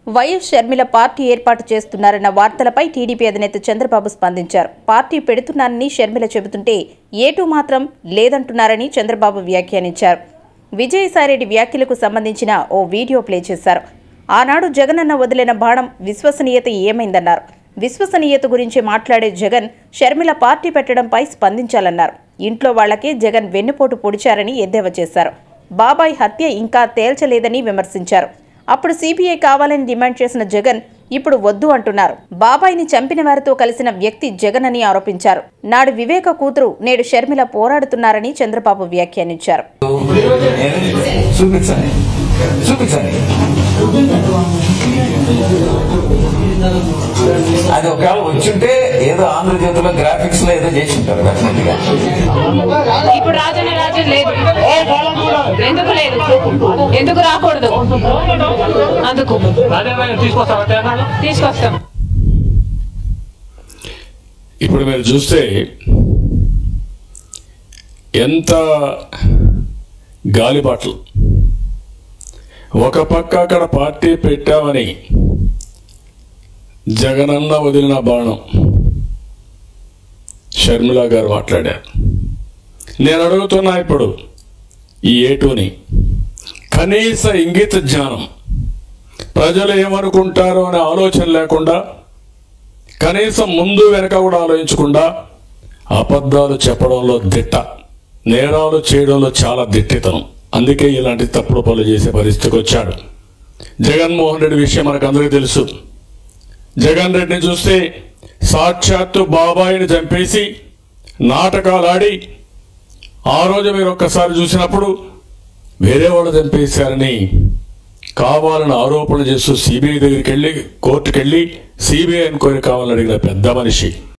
YS Sharmila party ఏర్పాటు చేస్తున్నారన్న వార్తలపై TDP అధినేత చంద్రబాబు స్పందించారు పార్టీ పెడుతున్నానని షర్మిల చెబుతుంటే ఏటూ మాత్రం లేదంటున్నారని చంద్రబాబు వ్యాఖ్యానించారు విజయసాయిరెడ్డి వ్యాఖ్యలకు సంబంధించిన ఓ వీడియో ప్లే చేశారు ఆనాడు జగనన్న వదిలిన బాణం విశ్వసనీయత ఏమైందన్నారు విశ్వసనీయత గురించి మాట్లాడే జగన్ షర్మిల పార్టీ పెట్టడంపై స్పందించాలన్నారు ఇంట్లో వాళ్లకే జగన్ వెన్నుపోటు పొడిచారని ఎద్దేవా చేశారు బాబాయ్ హత్య ఇంకా తేల్చలేదని విమర్శించారు అప్పుడు సిబిఐ కావాలని డిమాండ్ చేసిన జగన్ ఇప్పుడు వద్దు అంటున్నారు బాబాయిని చంపిన వారితో కలిసిన వ్యక్తి జగన్ అని ఆరోపించారు నాడు వివేక కూతురు నేడు షర్మిల పోరాడుతున్నారని చంద్రబాబు వ్యాఖ్యానించారు చూపించండి చూపించండి అది ఒకవేళ వచ్చుంటే ఏదో ఆంధ్రజ్యోతిలో గ్రాఫిక్స్ లో ఏదో చేసి ఉంటారు డెఫినెట్ గా ఇప్పుడు రాజన్న రాజు లేదు ఎందుకు లేదు ఎందుకు రాకూడదు అందుకు రాజేంద్ర తీసుకొస్తావా తెలంగాణ తీసుకొస్తాం ఇప్పుడు మీరు చూస్తే ఎంత గాలిబాటలు ఒక పక్క అక్కడ పార్టీ పెట్టామని జగనన్న వదిలిన బాణం షర్మిల గారు మాట్లాడారు నేను అడుగుతున్నా ఇప్పుడు ఈ ఏటుని కనీస ఇంగిత జ్ఞానం ప్రజలు ఏమనుకుంటారో అనే ఆలోచన లేకుండా కనీసం ముందు వెనక కూడా ఆలోచించకుండా అబద్ధాలు చెప్పడంలో దిట్ట నేరాలు చేయడంలో చాలా దిట్టితనం అందుకే ఇలాంటి తప్పుడు పనులు చేసే పరిస్థితికి వచ్చాడు జగన్మోహన్ రెడ్డి విషయం మనకు అందరికీ తెలుసు జగన్ రెడ్డిని చూస్తే సాక్షాత్తు బాబాయిని చంపేసి నాటకాలు ఆడి ఆ రోజు మీరు ఒక్కసారి చూసినప్పుడు వేరే వాళ్ళు చంపేశారని కావాలని ఆరోపణ చేస్తూ సిబిఐ దగ్గరికి వెళ్ళి కోర్టుకు వెళ్ళి సిబిఐ ఎంక్వైరీ కావాలని అడిగిన పెద్ద మనిషి